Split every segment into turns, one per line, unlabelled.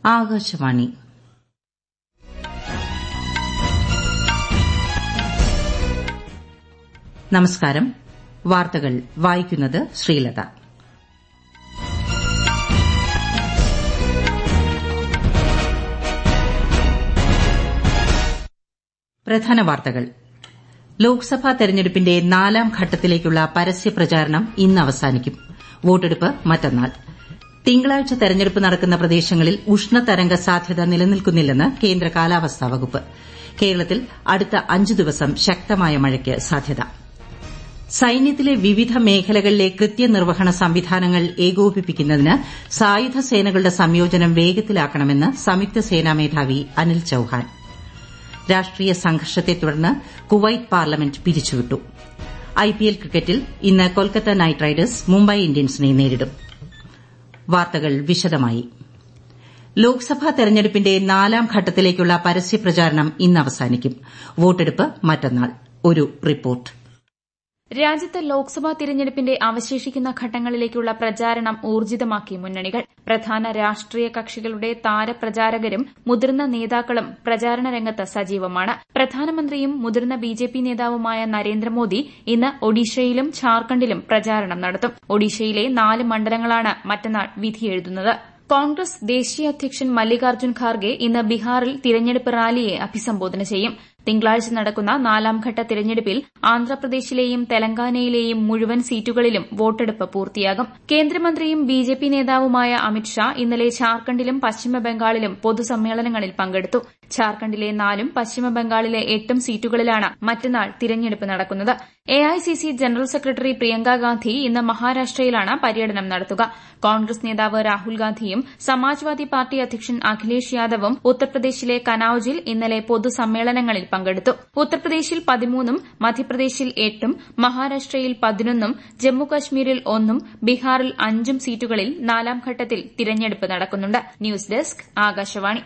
ആകാശവാണി നമസ്കാരം വാർത്തകൾ വായിക്കുന്നത് ശ്രീലത പ്രധാന വാർത്തകൾ ലോക്സഭാ തെരഞ്ഞെടുപ്പിന്റെ നാലാം ഘട്ടത്തിലേക്കുള്ള പരസ്യപ്രചാരണം ഇന്ന് അവസാനിക്കും വോട്ടെടുപ്പ് മറ്റന്നാൾ തിങ്കളാഴ്ച തെരഞ്ഞെടുപ്പ് നടക്കുന്ന പ്രദേശങ്ങളിൽ ഉഷ്ണതരംഗ സാധ്യത നിലനിൽക്കുന്നില്ലെന്ന് കേന്ദ്ര കാലാവസ്ഥാ വകുപ്പ് കേരളത്തിൽ അടുത്ത അഞ്ച് ദിവസം ശക്തമായ മഴയ്ക്ക് സാധ്യത സൈന്യത്തിലെ വിവിധ മേഖലകളിലെ കൃത്യനിർവഹണ സംവിധാനങ്ങൾ ഏകോപിപ്പിക്കുന്നതിന് സായുധ സേനകളുടെ സംയോജനം വേഗത്തിലാക്കണമെന്ന് സംയുക്ത സേനാ മേധാവി അനിൽ ചൌഹാൻ രാഷ്ട്രീയ സംഘർഷത്തെ തുടർന്ന് കുവൈറ്റ് പാർലമെന്റ് പിരിച്ചുവിട്ടു ഐപിഎൽ ക്രിക്കറ്റിൽ ഇന്ന് കൊൽക്കത്ത നൈറ്റ് റൈഡേഴ്സ് മുംബൈ ഇന്ത്യൻസിനെ നേരിടും വാർത്തകൾ വിശദമായി ലോക്സഭാ തെരഞ്ഞെടുപ്പിന്റെ നാലാം ഘട്ടത്തിലേക്കുള്ള പരസ്യപ്രചാരണം ഇന്ന് അവസാനിക്കും വോട്ടെടുപ്പ് മറ്റന്നാൾ ഒരു റിപ്പോർട്ട്
രാജ്യത്ത് ലോക്സഭാ തിരഞ്ഞെടുപ്പിന്റെ അവശേഷിക്കുന്ന ഘട്ടങ്ങളിലേക്കുള്ള പ്രചാരണം ഊർജിതമാക്കി മുന്നണികൾ പ്രധാന രാഷ്ട്രീയ കക്ഷികളുടെ താരപ്രചാരകരും മുതിർന്ന നേതാക്കളും പ്രചാരണ രംഗത്ത് സജീവമാണ് പ്രധാനമന്ത്രിയും മുതിർന്ന ബിജെപി നേതാവുമായ നരേന്ദ്രമോദി ഇന്ന് ഒഡീഷയിലും ഝാർഖണ്ഡിലും പ്രചാരണം നടത്തും ഒഡീഷയിലെ നാല് മണ്ഡലങ്ങളാണ് മറ്റന്നാൾ വിധിയെഴുതുന്നത് കോൺഗ്രസ് ദേശീയ അധ്യക്ഷൻ മല്ലികാർജ്ജുൻ ഖാർഗെ ഇന്ന് ബീഹാറിൽ തിരഞ്ഞെടുപ്പ് റാലിയെ അഭിസംബോധന ചെയ്യും തിങ്കളാഴ്ച നടക്കുന്ന നാലാംഘട്ട തിരഞ്ഞെടുപ്പിൽ ആന്ധ്രാപ്രദേശിലെയും തെലങ്കാനയിലെയും മുഴുവൻ സീറ്റുകളിലും വോട്ടെടുപ്പ് പൂർത്തിയാകും കേന്ദ്രമന്ത്രിയും ബിജെപി നേതാവുമായ അമിത്ഷാ ഇന്നലെ ഝാർഖണ്ഡിലും പശ്ചിമബംഗാളിലും പൊതുസമ്മേളനങ്ങളിൽ പങ്കെടുത്തു ഝാർഖണ്ഡിലെ നാലും പശ്ചിമബംഗാളിലെ എട്ടും സീറ്റുകളിലാണ് മറ്റന്നാൾ തിരഞ്ഞെടുപ്പ് നടക്കുന്നത് AICC general secretary Priyanka Gandhi ഇന്ന് മഹാരാഷ്ട്രയിലാണ് പര്യടനം നടത്തുക കോൺഗ്രസ് നേതാവ് രാഹുൽ ഗാന്ധിയും സമാജ്വാദി പാർട്ടി അധ്യക്ഷൻ അഖിലേഷ് യാദവും ഉത്തർപ്രദേശിലെ കനൌജിൽ ഇന്നലെ പൊതുസമ്മേളനങ്ങളിൽ പങ്കെടുത്തു ഉത്തർപ്രദേശിൽ പതിമൂന്നും മധ്യപ്രദേശിൽ എട്ടും മഹാരാഷ്ട്രയിൽ പതിനൊന്നും ജമ്മുകശ്മീരിൽ ഒന്നും ബീഹാറിൽ അഞ്ചും സീറ്റുകളിൽ നാലാംഘട്ടത്തിൽ തിരഞ്ഞെടുപ്പ് നടക്കുന്നുണ്ട് ന്യൂസ് ഡെസ്ക് ആകാശവാണി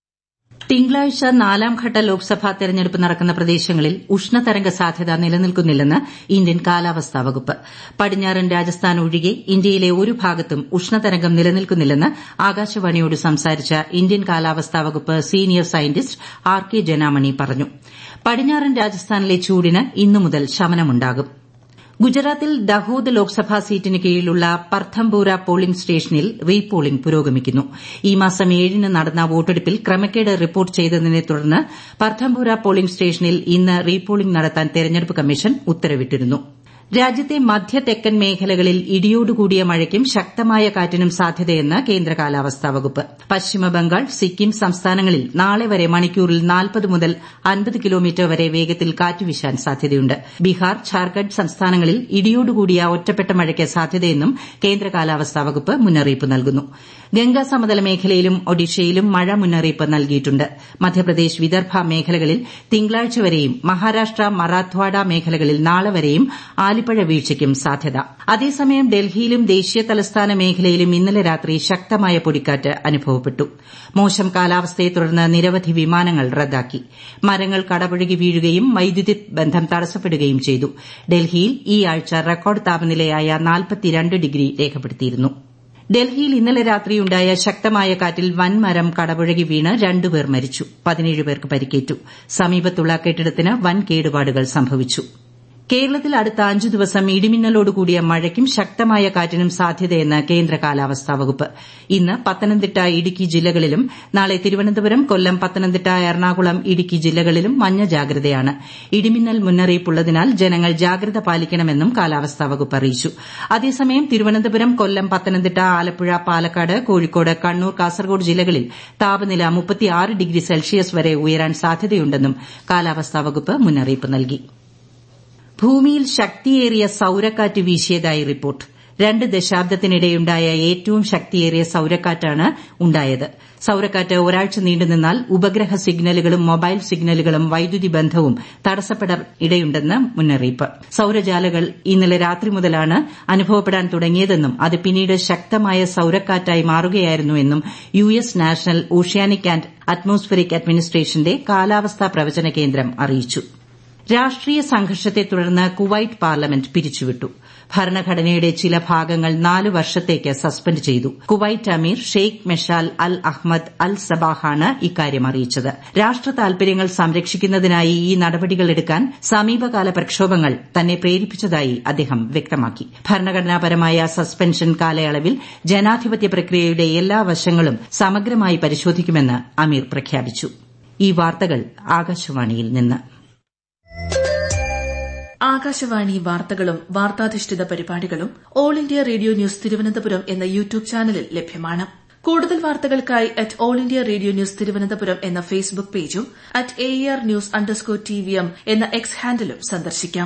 തിങ്കളാഴ്ച നാലാംഘട്ട ലോക്സഭാ തെരഞ്ഞെടുപ്പ് നടക്കുന്ന പ്രദേശങ്ങളിൽ ഉഷ്ണതരംഗ സാധ്യത നിലനിൽക്കുന്നില്ലെന്ന് ഇന്ത്യൻ കാലാവസ്ഥാ വകുപ്പ് പടിഞ്ഞാറൻ രാജസ്ഥാൻ ഒഴികെ ഇന്ത്യയിലെ ഒരു ഭാഗത്തും ഉഷ്ണതരംഗം നിലനിൽക്കുന്നില്ലെന്ന് ആകാശവാണിയോട് സംസാരിച്ച ഇന്ത്യൻ കാലാവസ്ഥാ വകുപ്പ് senior scientist R K Jenamani പറഞ്ഞു പടിഞ്ഞാറൻ രാജസ്ഥാനിലെ ചൂടിന് ഇന്നു മുതൽ ശമനമുണ്ടാകും ഗുജറാത്തിൽ ദഹോദ് ലോക്സഭാ സീറ്റിന് കീഴിലുള്ള പർഥംപൂര പോളിംഗ് സ്റ്റേഷനിൽ റീപോളിംഗ് പുരോഗമിക്കുന്നു ഈ മാസം ഏഴിന് നടന്ന വോട്ടെടുപ്പിൽ ക്രമക്കേട് റിപ്പോർട്ട് ചെയ്തതിനെ തുടർന്ന് പർഥംപൂര പോളിംഗ് സ്റ്റേഷനിൽ ഇന്ന് റീപോളിംഗ് നടത്താൻ തെരഞ്ഞെടുപ്പ് കമ്മീഷൻ ഉത്തരവിട്ടിരുന്നു രാജ്യത്തെ മധ്യ തെക്കൻ മേഖലകളിൽ ഇടിയോടുകൂടിയ മഴയ്ക്കും ശക്തമായ കാറ്റിനും സാധ്യതയെന്ന് കേന്ദ്ര കാലാവസ്ഥാ വകുപ്പ് പശ്ചിമബംഗാൾ സിക്കിം സംസ്ഥാനങ്ങളിൽ നാളെ വരെ മണിക്കൂറിൽ നാൽപ്പത് മുതൽ അൻപത് കിലോമീറ്റർ വരെ വേഗത്തിൽ കാറ്റ് വീശാൻ സാധ്യതയുണ്ട് ബീഹാർ ഝാർഖണ്ഡ് സംസ്ഥാനങ്ങളിൽ ഇടിയോടുകൂടിയ ഒറ്റപ്പെട്ട മഴയ്ക്ക് സാധ്യതയെന്നും കേന്ദ്ര കാലാവസ്ഥാ വകുപ്പ് മുന്നറിയിപ്പ് നൽകുന്നു ഗംഗാ സമതല മേഖലയിലും ഒഡീഷയിലും മഴ മുന്നറിയിപ്പ് നൽകിയിട്ടുണ്ട് മധ്യപ്രദേശ് വിദർഭ മേഖലകളിൽ തിങ്കളാഴ്ച വരെയും മഹാരാഷ്ട്ര മറാത്ത്വാഡ മേഖലകളിൽ നാളെ വരെയും ആലിപ്പഴ വീഴ്ചയ്ക്കും സാധ്യത അതേസമയം ഡൽഹിയിലും ദേശീയ തലസ്ഥാന മേഖലയിലും ഇന്നലെ രാത്രി ശക്തമായ പൊടിക്കാറ്റ് അനുഭവപ്പെട്ടു മോശം കാലാവസ്ഥയെ തുടർന്ന് നിരവധി വിമാനങ്ങൾ റദ്ദാക്കി മരങ്ങൾ കടപുഴകി വീഴുകയും വൈദ്യുതി ബന്ധം തടസ്സപ്പെടുകയും ചെയ്തു ഡൽഹിയിൽ ഈ ആഴ്ച റെക്കോർഡ് താപനിലയായ ഡിഗ്രി രേഖപ്പെടുത്തിയിരുന്നു ഡൽഹിയിൽ ഇന്നലെ രാത്രിയുണ്ടായ ശക്തമായ കാറ്റിൽ വൻമരം കടപുഴകി വീണ് രണ്ടുപേർ മരിച്ചു പതിനേഴ് പേർക്ക് പരിക്കേറ്റു സമീപത്തുള്ള കെട്ടിടത്തിന് വൻ കേടുപാടുകൾ സംഭവിച്ചു കേരളത്തിൽ അടുത്ത അഞ്ചു ദിവസം ഇടിമിന്നലോടുകൂടിയ മഴയ്ക്കും ശക്തമായ കാറ്റിനും സാധ്യതയെന്ന് കേന്ദ്ര കാലാവസ്ഥാ വകുപ്പ് ഇന്ന് പത്തനംതിട്ട ഇടുക്കി ജില്ലകളിലും നാളെ തിരുവനന്തപുരം കൊല്ലം പത്തനംതിട്ട എറണാകുളം ഇടുക്കി ജില്ലകളിലും മഞ്ഞ ജാഗ്രതയാണ് ഇടിമിന്നൽ മുന്നറിയിപ്പുള്ളതിനാൽ ജനങ്ങൾ ജാഗ്രത പാലിക്കണമെന്നും കാലാവസ്ഥാ വകുപ്പ് അറിയിച്ചു അതേസമയം തിരുവനന്തപുരം കൊല്ലം പത്തനംതിട്ട ആലപ്പുഴ പാലക്കാട് കോഴിക്കോട് കണ്ണൂർ കാസർഗോഡ് ജില്ലകളിൽ താപനില ഡിഗ്രി സെൽഷ്യസ് വരെ ഉയരാൻ സാധ്യതയുണ്ടെന്നും കാലാവസ്ഥാ വകുപ്പ് മുന്നറിയിപ്പ് നൽകി ഭൂമിയിൽ ശക്തിയേറിയ സൌരക്കാറ്റ് വീശിയതായി റിപ്പോർട്ട് രണ്ട് ദശാബ്ദത്തിനിടെയുണ്ടായ ഏറ്റവും ശക്തിയേറിയ സൌരക്കാറ്റാണ് ഉണ്ടായത് സൌരക്കാറ്റ് ഒരാഴ്ച നീണ്ടുനിന്നാൽ ഉപഗ്രഹ സിഗ്നലുകളും മൊബൈൽ സിഗ്നലുകളും വൈദ്യുതി ബന്ധവും തടസ്സപ്പെടാൻ ഇടയുണ്ടെന്ന് മുന്നറിയിപ്പ് സൌരജാലകൾ ഇന്നലെ രാത്രി മുതലാണ് അനുഭവപ്പെടാൻ തുടങ്ങിയതെന്നും അത് പിന്നീട് ശക്തമായ സൌരക്കാറ്റായി മാറുകയായിരുന്നുവെന്നും U S national oceanic and atmospheric അഡ്മിനിസ്ട്രേഷന്റെ കാലാവസ്ഥാ പ്രവചന കേന്ദ്രം അറിയിച്ചു രാഷ്ട്രീയ സംഘർഷത്തെ തുടർന്ന് കുവൈറ്റ് പാർലമെന്റ് പിരിച്ചുവിട്ടു ഭരണഘടനയുടെ ചില ഭാഗങ്ങൾ നാല് വർഷത്തേക്ക് സസ്പെൻഡ് ചെയ്തു കുവൈറ്റ് അമീർ ഷെയ്ഖ് മെഷാൽ അൽ അഹ്മദ് അൽ സബാഹാണ് ഇക്കാര്യം അറിയിച്ചത് രാഷ്ട്ര താൽപര്യങ്ങൾ സംരക്ഷിക്കുന്നതിനായി ഈ നടപടികൾ എടുക്കാൻ സമീപകാല പ്രക്ഷോഭങ്ങൾ തന്നെ പ്രേരിപ്പിച്ചതായി അദ്ദേഹം വ്യക്തമാക്കി ഭരണഘടനാപരമായ സസ്പെൻഷൻ കാലയളവിൽ ജനാധിപത്യ പ്രക്രിയയുടെ എല്ലാ വശങ്ങളും സമഗ്രമായി പരിശോധിക്കുമെന്ന് അമീർ പ്രഖ്യാപിച്ചു ഈ വാർത്തകൾ ആകാശവാണിയിൽ നിന്ന്
ആകാശവാണി വാർത്തകളും വാർത്താധിഷ്ഠിത പരിപാടികളും all India radio news Thiruvananthapuram എന്ന യൂട്യൂബ് ചാനലിൽ ലഭ്യമാണ് കൂടുതൽ വാർത്തകൾക്കായി at all India radio news Thiruvananthapuram എന്ന ഫേസ്ബുക്ക് പേജും at A R news underscore T V M എന്ന എക്സ് ഹാൻഡിലും സന്ദർശിക്കാം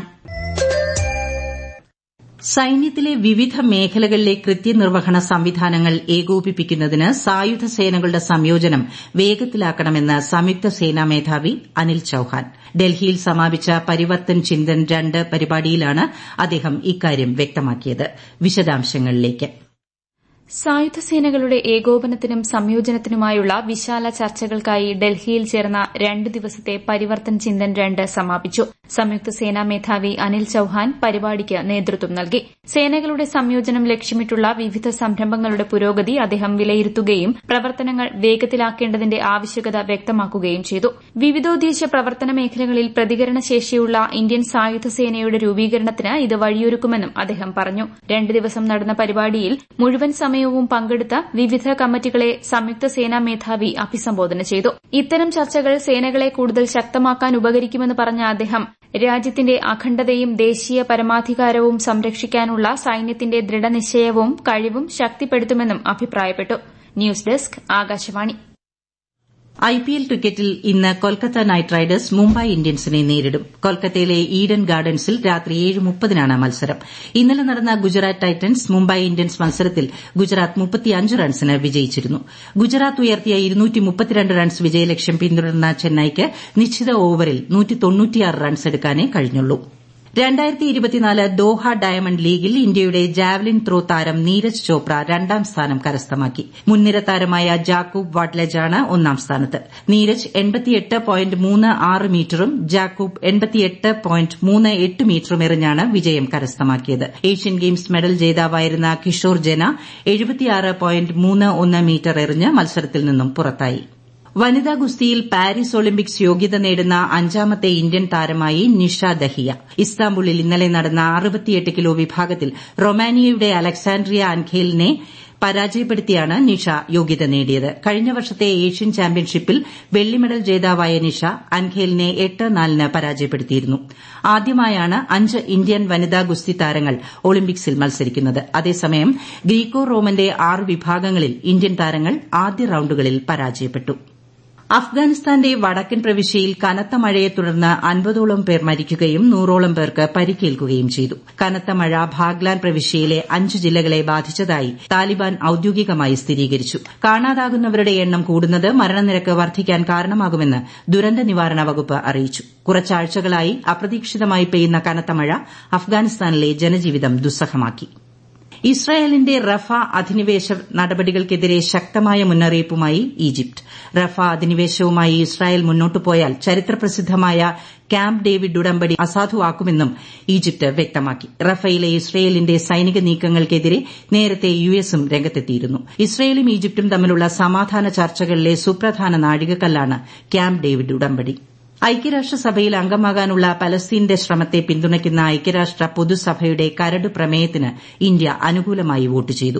സൈന്യത്തിലെ വിവിധ മേഖലകളിലെ കൃത്യനിർവഹണ സംവിധാനങ്ങൾ ഏകോപിപ്പിക്കുന്നതിന് സായുധ സേനകളുടെ സംയോജനം വേഗത്തിലാക്കണമെന്ന് സംയുക്ത സേനാ മേധാവി അനിൽ ചൌഹാൻ ഡൽഹിയിൽ സമാപിച്ച പരിവർത്തൻ ചിന്തൻ രണ്ട് പരിപാടിയിലാണ് അദ്ദേഹം ഇക്കാര്യം വ്യക്തമാക്കിയത് വിശദാംശങ്ങളിലേക്ക്
സായുധ സേനകളുടെ ഏകോപനത്തിനും സംയോജനത്തിനുമായുള്ള വിശാല ചർച്ചകൾക്കായി ഡൽഹിയിൽ ചേർന്ന രണ്ട് ദിവസത്തെ പരിവർത്തൻ ചിന്തൻ രണ്ട് സമാപിച്ചു സംയുക്ത സേനാ മേധാവി അനിൽ ചൌഹാൻ പരിപാടിക്ക് നേതൃത്വം നൽകി സേനകളുടെ സംയോജനം ലക്ഷ്യമിട്ടുള്ള വിവിധ സംരംഭങ്ങളുടെ പുരോഗതി അദ്ദേഹം വിലയിരുത്തുകയും പ്രവർത്തനങ്ങൾ വേഗത്തിലാക്കേണ്ടതിന്റെ ആവശ്യകത വ്യക്തമാക്കുകയും ചെയ്തു വിവിധോദ്ദേശ പ്രവർത്തന മേഖലകളിൽ പ്രതികരണശേഷിയുള്ള ഇന്ത്യൻ സായുധ സേനയുടെ രൂപീകരണത്തിന് ഇത് വഴിയൊരുക്കുമെന്നും അദ്ദേഹം പറഞ്ഞു രണ്ട് ദിവസം നടന്ന പരിപാടിയിൽ മുഴുവൻ സമയവും പങ്കെടുത്ത വിവിധ കമ്മിറ്റികളെ സംയുക്ത സേനാ മേധാവി അഭിസംബോധന ചെയ്തു ഇത്തരം ചർച്ചകൾ സേനകളെ കൂടുതൽ ശക്തമാക്കാൻ ഉപകരിക്കുമെന്ന് പറഞ്ഞ അദ്ദേഹം രാജ്യത്തിന്റെ അഖണ്ഡതയും ദേശീയ പരമാധികാരവും സംരക്ഷിക്കാനുള്ള സൈന്യത്തിന്റെ ദൃഢനിശ്ചയവും കഴിവും ശക്തിപ്പെടുത്തുമെന്നും അഭിപ്രായപ്പെട്ടു ന്യൂസ് ഡെസ്ക് ആകാശവാണി
ഐപിഎൽ ക്രിക്കറ്റിൽ ഇന്ന് കൊൽക്കത്ത നൈറ്റ് റൈഡേഴ്സ് മുംബൈ ഇന്ത്യൻസിനെ നേരിടും കൊൽക്കത്തയിലെ ഈഡൻ ഗാർഡൻസിൽ രാത്രി ഏഴ് മുപ്പതിനാണ് മത്സരം ഇന്നലെ നടന്ന ഗുജറാത്ത് ടൈറ്റൻസ് മുംബൈ ഇന്ത്യൻസ് മത്സരത്തിൽ ഗുജറാത്ത് മുപ്പത്തിയഞ്ച് റൺസിന് വിജയിച്ചിരുന്നു ഗുജറാത്ത് ഉയർത്തിയ റൺസ് വിജയലക്ഷ്യം പിന്തുടർന്ന ചെന്നൈയ്ക്ക് നിശ്ചിത ഓവറിൽ റൺസ് എടുക്കാനേ കഴിഞ്ഞുള്ളൂ ദോഹ ഡയമണ്ട് ലീഗിൽ ഇന്ത്യയുടെ ജാവലിൻ ത്രോ താരം നീരജ് ചോപ്ര രണ്ടാം സ്ഥാനം കരസ്ഥമാക്കി മുൻനിര താരമായ ജാക്കൂബ് വാട്ലജാണ് ഒന്നാം സ്ഥാനത്ത് നീരജ് മീറ്ററും ജാക്കൂബ് മീറ്ററും എറിഞ്ഞാണ് വിജയം കരസ്ഥമാക്കിയത് ഏഷ്യൻ ഗെയിംസ് മെഡൽ ജേതാവായിരുന്ന കിഷോർ ജെന മീറ്റർ എറിഞ്ഞ് മത്സരത്തിൽ നിന്നും പുറത്തായി വനിതാ ഗുസ്തിയിൽ പാരീസ് ഒളിമ്പിക്സ് യോഗ്യത നേടുന്ന അഞ്ചാമത്തെ ഇന്ത്യൻ താരമായി നിഷ ദഹിയ ഇസ്താംബുളിൽ ഇന്നലെ നടന്ന കിലോ വിഭാഗത്തിൽ റൊമാനിയയുടെ അലക്സാൻഡ്രിയ അൻഖേലിനെ പരാജയപ്പെടുത്തിയാണ് നിഷ യോഗ്യത നേടിയത് കഴിഞ്ഞ വർഷത്തെ ഏഷ്യൻ ചാമ്പ്യൻഷിപ്പിൽ വെള്ളി മെഡൽ ജേതാവായ നിഷ അൻഖേലിനെ എട്ട് നാലിന് പരാജയപ്പെടുത്തിയിരുന്നു ആദ്യമായാണ് അഞ്ച് ഇന്ത്യൻ വനിതാ ഗുസ്തി താരങ്ങൾ ഒളിമ്പിക്സിൽ മത്സരിക്കുന്നത് അതേസമയം ഗ്രീക്കോ റോമന്റെ ആറ് വിഭാഗങ്ങളിൽ ഇന്ത്യൻ താരങ്ങൾ ആദ്യ റൌണ്ടുകളിൽ പരാജയപ്പെട്ടു അഫ്ഗാനിസ്ഥാന്റെ വടക്കൻ പ്രവിശ്യയിൽ കനത്ത മഴയെ തുടർന്ന് അൻപതോളം പേർ മരിക്കുകയും നൂറോളം പേർക്ക് പരിക്കേൽക്കുകയും ചെയ്തു കനത്ത മഴ ഭാഗ്ലാൻ പ്രവിശ്യയിലെ അഞ്ച് ജില്ലകളെ ബാധിച്ചതായി താലിബാൻ ഔദ്യോഗികമായി സ്ഥിരീകരിച്ചു കാണാതാകുന്നവരുടെ എണ്ണം കൂടുന്നത് മരണനിരക്ക് വർദ്ധിക്കാൻ കാരണമാകുമെന്ന് ദുരന്ത നിവാരണ വകുപ്പ് അറിയിച്ചു കുറച്ചാഴ്ചകളായി അപ്രതീക്ഷിതമായി പെയ്യുന്ന കനത്ത മഴ അഫ്ഗാനിസ്ഥാനിലെ ജനജീവിതം ദുസ്സഹമാക്കി ഇസ്രായേലിന്റെ റഫ അധിനിവേശ നടപടികൾക്കെതിരെ ശക്തമായ മുന്നറിയിപ്പുമായി ഈജിപ്ത് റഫ അധിനിവേശവുമായി ഇസ്രായേൽ മുന്നോട്ടു പോയാൽ ചരിത്രപ്രസിദ്ധമായ ക്യാമ്പ് ഡേവിഡ് ഉടമ്പടി അസാധുവാക്കുമെന്നും ഈജിപ്ത് വ്യക്തമാക്കി റഫയിലെ ഇസ്രയേലിന്റെ സൈനിക നീക്കങ്ങൾക്കെതിരെ നേരത്തെ യുഎസും രംഗത്തെത്തിയിരുന്നു ഇസ്രയേലും ഈജിപ്തും തമ്മിലുള്ള സമാധാന ചർച്ചകളിലെ സുപ്രധാന നാഴികക്കല്ലാണ് ക്യാമ്പ് ഡേവിഡ് ഉടമ്പടി ഐക്യരാഷ്ട്രസഭയിൽ അംഗമാകാനുള്ള പലസ്തീന്റെ ശ്രമത്തെ പിന്തുണയ്ക്കുന്ന ഐക്യരാഷ്ട്ര പൊതുസഭയുടെ കരട് പ്രമേയത്തിന് ഇന്ത്യ അനുകൂലമായി വോട്ട് ചെയ്തു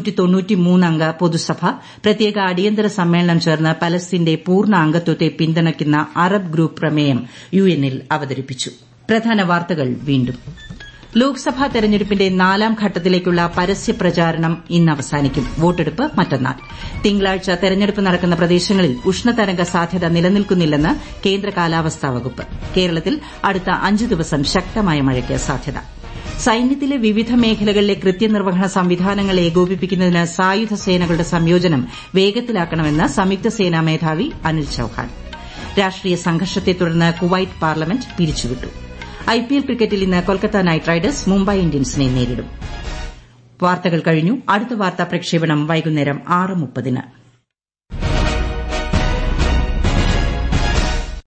അംഗ പൊതുസഭ പ്രത്യേക അടിയന്തര സമ്മേളനം ചേർന്ന് പലസ്തീന്റെ പൂർണ്ണ അംഗത്വത്തെ പിന്തുണയ്ക്കുന്ന അറബ് ഗ്രൂപ്പ് പ്രമേയം യുഎന്നിൽ അവതരിപ്പിച്ചു പ്രധാന വാർത്തകൾ വീണ്ടും ലോക്സഭാ തെരഞ്ഞെടുപ്പിന്റെ നാലാം ഘട്ടത്തിലേക്കുള്ള പരസ്യ പ്രചാരണം ഇന്ന് അവസാനിക്കും വോട്ടെടുപ്പ് മറ്റന്നാൾ തിങ്കളാഴ്ച തെരഞ്ഞെടുപ്പ് നടക്കുന്ന പ്രദേശങ്ങളിൽ ഉഷ്ണതരംഗ സാധ്യത നിലനിൽക്കുന്നില്ലെന്ന് കേന്ദ്ര കാലാവസ്ഥാ വകുപ്പ് കേരളത്തിൽ അടുത്ത അഞ്ച് ദിവസം ശക്തമായ മഴയ്ക്ക് സാധ്യത സൈന്യത്തിലെ വിവിധ മേഖലകളിലെ കൃത്യനിർവഹണ സംവിധാനങ്ങൾ ഏകോപിപ്പിക്കുന്നതിന് സായുധ സേനകളുടെ സംയോജനം വേഗത്തിലാക്കണമെന്ന് സംയുക്ത സേനാ മേധാവി അനിൽ ചൌഹാൻ രാഷ്ട്രീയ സംഘർഷത്തെ തുടർന്ന് കുവൈറ്റ് പാർലമെന്റ് പിരിച്ചുവിട്ടു ഐപിഎൽ ക്രിക്കറ്റിൽ ഇന്ന് കൊൽക്കത്ത നൈറ്റ് റൈഡേഴ്സ് മുംബൈ ഇന്ത്യൻസിനെ നേരിടും വാർത്തകൾ കഴിഞ്ഞു അടുത്ത വാർത്താ പ്രക്ഷേപണം വൈകുന്നേരം ആറ് മുപ്പതിന്